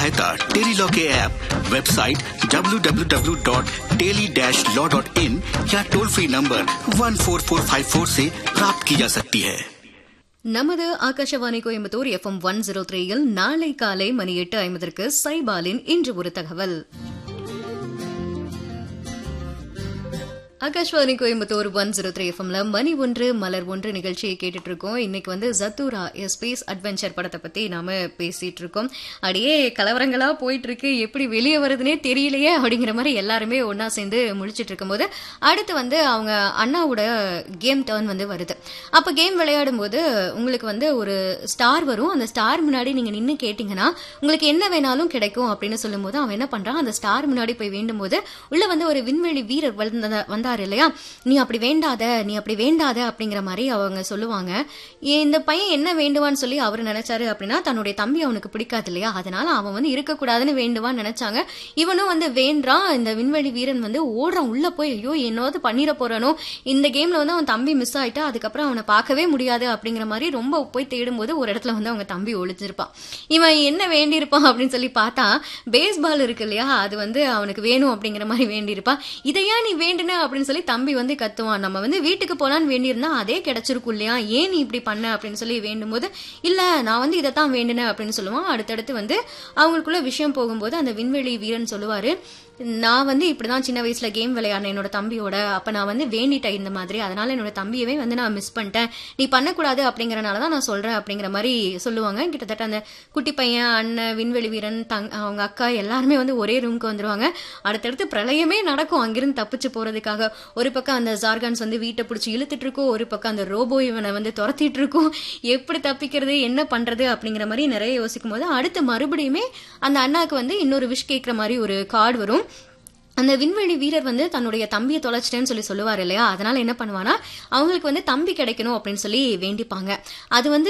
सहायता टेलीलॉ के app website www.teli-law.in या टोल फ्री नंबर 14454 से प्राप्त की जा सकती है நமது Akashvani Coimbatore FM one zero த்ரீயில் நாளை காலை மணி எட்டு ஐம்பதற்கு சைபாலின் இன்று ஒரு தகவல் Akashvani Coimbatore one zero three எஃப்எம்ல மணி ஒன்று மலர் ஒன்று நிகழ்ச்சியை கேட்டுட்டு இருக்கோம் இன்னைக்கு வந்து ஜத்தூரா ஸ்பேஸ் அட்வென்ச்சர் படத்தை பத்தி நாம பேசிட்டு இருக்கோம் அப்படியே கலவரங்களா போயிட்டு இருக்கு எப்படி வெளியே வருதுன்னே தெரியலையே அப்படிங்கிற மாதிரி எல்லாருமே ஒன்னா சேர்ந்து முழிச்சிட்டு இருக்கும்போது அடுத்து வந்து அவங்க அண்ணாவோட கேம் டர்ன் வந்து வருது அப்ப கேம் விளையாடும் போது உங்களுக்கு வந்து ஒரு ஸ்டார் வரும் அந்த ஸ்டார் முன்னாடி நீங்க நின்னு கேட்டீங்கன்னா உங்களுக்கு என்ன வேணாலும் கிடைக்கும் அப்படின்னு சொல்லும்போது அவன் என்ன பண்றான் அந்த ஸ்டார் முன்னாடி போய் வேண்டும் போது உள்ள வந்து ஒரு விண்வெளி வீரர் வந்த- வந்தாரு இல்லையா நீ அப்படி வேண்டாத நீ அப்படி வேண்டாத அப்படிங்கிற மாதிரி அவங்க சொல்லுவாங்க ஏன் இந்த பையன் என்ன வேண்டுவான்னு சொல்லி அவர் நினைச்சாரு அப்படின்னா தன்னுடைய தம்பி அவனுக்கு பிடிக்காது இல்லையா அதனால அவன் வந்து இருக்கக்கூடாதுன்னு வேண்டுவான்னு நினைச்சாங்க இவனும் வந்து வேண்டான் இந்த விண்வெளி வீரன் வந்து ஓடுறான் உள்ள போய் ஐயோ என்னோது பண்ணிட போறானோ இந்த கேம்ல வந்து அவன் தம்பி மிஸ் ஆயிட்டா அதுக்கப்புறம் அவனை பார்க்கவே முடியாது அப்படிங்கிற மாதிரி ரொம்ப போய் தேடும்போது ஒரு இடத்துல வந்து அவங்க தம்பி ஒளிஞ்சிருப்பான் இவன் என்ன வேண்டியிருப்பான் அப்படின்னு சொல்லி பார்த்தா பேஸ்பால் இருக்கு இல்லையா அது வந்து அவனுக்கு வேணும் அப்படிங்கிற மாதிரி வேண்டியிருப்பான் இதையா நீ வேண்டுன அப்படின்னு சொல்லி தம்பி வந்து கத்துவான் நம்ம வந்து வீட்டுக்கு போலான்னு வேண்டியிருந்தா அதே கிடைச்சிருக்கும் இல்லையா ஏன் நீ இப்படி பண்ண அப்படின்னு சொல்லி வேண்டும் போது இல்ல நான் வந்து இதைத்தான் வேண்டுனேன் அப்படின்னு சொல்லுவான் அடுத்தடுத்து வந்து அவங்களுக்குள்ள விஷயம் போகும்போது அந்த விண்வெளி வீரன் சொல்லுவாரு நான் வந்து இப்படிதான் சின்ன வயசுல கேம் விளையாடினேன் என்னோட தம்பியோட அப்ப நான் வந்து வேண்டிட்டேன் இந்த மாதிரி அதனால என்னோட தம்பியவே வந்து நான் மிஸ் பண்ணிட்டேன் நீ பண்ணக்கூடாது அப்படிங்கறனால தான் நான் சொல்றேன் அப்படிங்கிற மாதிரி சொல்லுவாங்க கிட்டத்தட்ட அந்த குட்டி பையன் அண்ணன் விண்வெளி வீரன் தங் அவங்க அக்கா எல்லாருமே வந்து ஒரே ரூமுக்கு வந்துருவாங்க அடுத்தடுத்து பிரளயமே நடக்கும் அங்கிருந்து தப்பிச்சு போறதுக்காக ஒரு பக்கம் அந்த ஜார்கான்ஸ் வந்து வீட்டை பிடிச்சி இழுத்துட்டு இருக்கும் ஒரு பக்கம் அந்த ரோபோ இவனை வந்து துரத்திட்டு இருக்கும் எப்படி தப்பிக்கிறது என்ன பண்றது அப்படிங்கிற மாதிரி நிறைய யோசிக்கும் போது அடுத்து மறுபடியுமே அந்த அண்ணாக்கு வந்து இன்னொரு விஷ் கேட்கிற மாதிரி ஒரு கார்டு வரும் அந்த விண்வெளி வீரர் வந்து தன்னுடைய தம்பியை தொலைச்சிட்டேன்னு சொல்லி சொல்லுவார் இல்லையா அதனால என்ன பண்ணுவானா அவங்களுக்கு வந்து தம்பி கிடைக்கணும் அப்படின்னு சொல்லி வேண்டிப்பாங்க அது வந்து